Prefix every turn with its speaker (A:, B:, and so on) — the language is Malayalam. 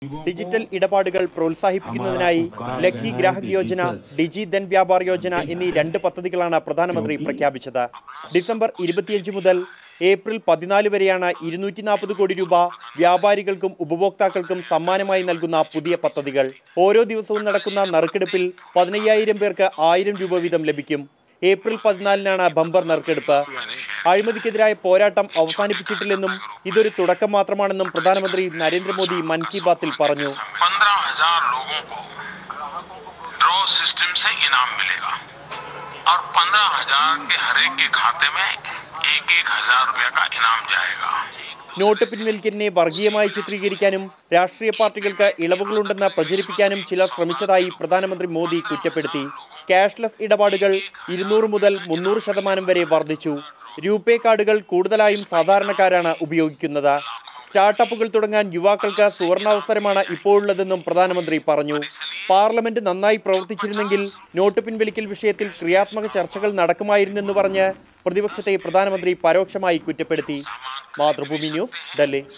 A: ഡിജിറ്റൽ ഇടപാടുകൾ പ്രോത്സാഹിപ്പിക്കുന്നതിനായി ലക്കി ഗ്രാഹക് യോജന ഡിജി ധൻ വ്യാപാർ യോജന എന്നീ രണ്ട് പദ്ധതികളാണ് പ്രധാനമന്ത്രി പ്രഖ്യാപിച്ചത് ഡിസംബർ ഇരുപത്തിയഞ്ച് മുതൽ ഏപ്രിൽ പതിനാല് വരെയാണ് ഇരുന്നൂറ്റി നാൽപ്പത് കോടി രൂപ വ്യാപാരികൾക്കും ഉപഭോക്താക്കൾക്കും സമ്മാനമായി നൽകുന്ന പുതിയ പദ്ധതികൾ ഓരോ ദിവസവും നടക്കുന്ന നറുക്കെടുപ്പിൽ പതിനയ്യായിരം പേർക്ക് ആയിരം രൂപ വീതം ലഭിക്കും ഏപ്രിൽ പതിനാലിനാണ് ബമ്പർ നറുക്കെടുപ്പ് അഴിമതിക്കെതിരായ പോരാട്ടം അവസാനിപ്പിച്ചിട്ടില്ലെന്നും ഇതൊരു തുടക്കം മാത്രമാണെന്നും പ്രധാനമന്ത്രി നരേന്ദ്രമോദി മൻ കി ബാത്തിൽ പറഞ്ഞു
B: पंद्रह हजार लोगों को ड्रॉ सिस्टम से इनाम मिलेगा और पंद्रह हजार के हरेक के खाते में एक एक हजार रुपया का इनाम जाएगा
A: നോട്ട് പിൻവലിക്കലിനെ വർഗീയമായി ചിത്രീകരിക്കാനും രാഷ്ട്രീയ പാർട്ടികൾക്ക് ഇളവുകളുണ്ടെന്ന് പ്രചരിപ്പിക്കാനും ചിലർ ശ്രമിച്ചതായി പ്രധാനമന്ത്രി മോദി കുറ്റപ്പെടുത്തി ക്യാഷ്ലെസ് ഇടപാടുകൾ ഇരുന്നൂറ് മുതൽ മുന്നൂറ് ശതമാനം വരെ വർദ്ധിച്ചു രൂപേ കാർഡുകൾ കൂടുതലായും സാധാരണക്കാരാണ് ഉപയോഗിക്കുന്നത് സ്റ്റാർട്ടപ്പുകൾ തുടങ്ങാൻ യുവാക്കൾക്ക് സുവർണാവസരമാണ് ഇപ്പോഴുള്ളതെന്നും പ്രധാനമന്ത്രി പറഞ്ഞു പാർലമെന്റ് നന്നായി പ്രവർത്തിച്ചിരുന്നെങ്കിൽ നോട്ട് പിൻവലിക്കൽ വിഷയത്തിൽ ക്രിയാത്മക ചർച്ചകൾ നടക്കുമായിരുന്നെന്ന് പറഞ്ഞ് പ്രതിപക്ഷത്തെ പ്രധാനമന്ത്രി പരോക്ഷമായി കുറ്റപ്പെടുത്തി മാതൃഭൂമി ന്യൂസ് ഡൽഹി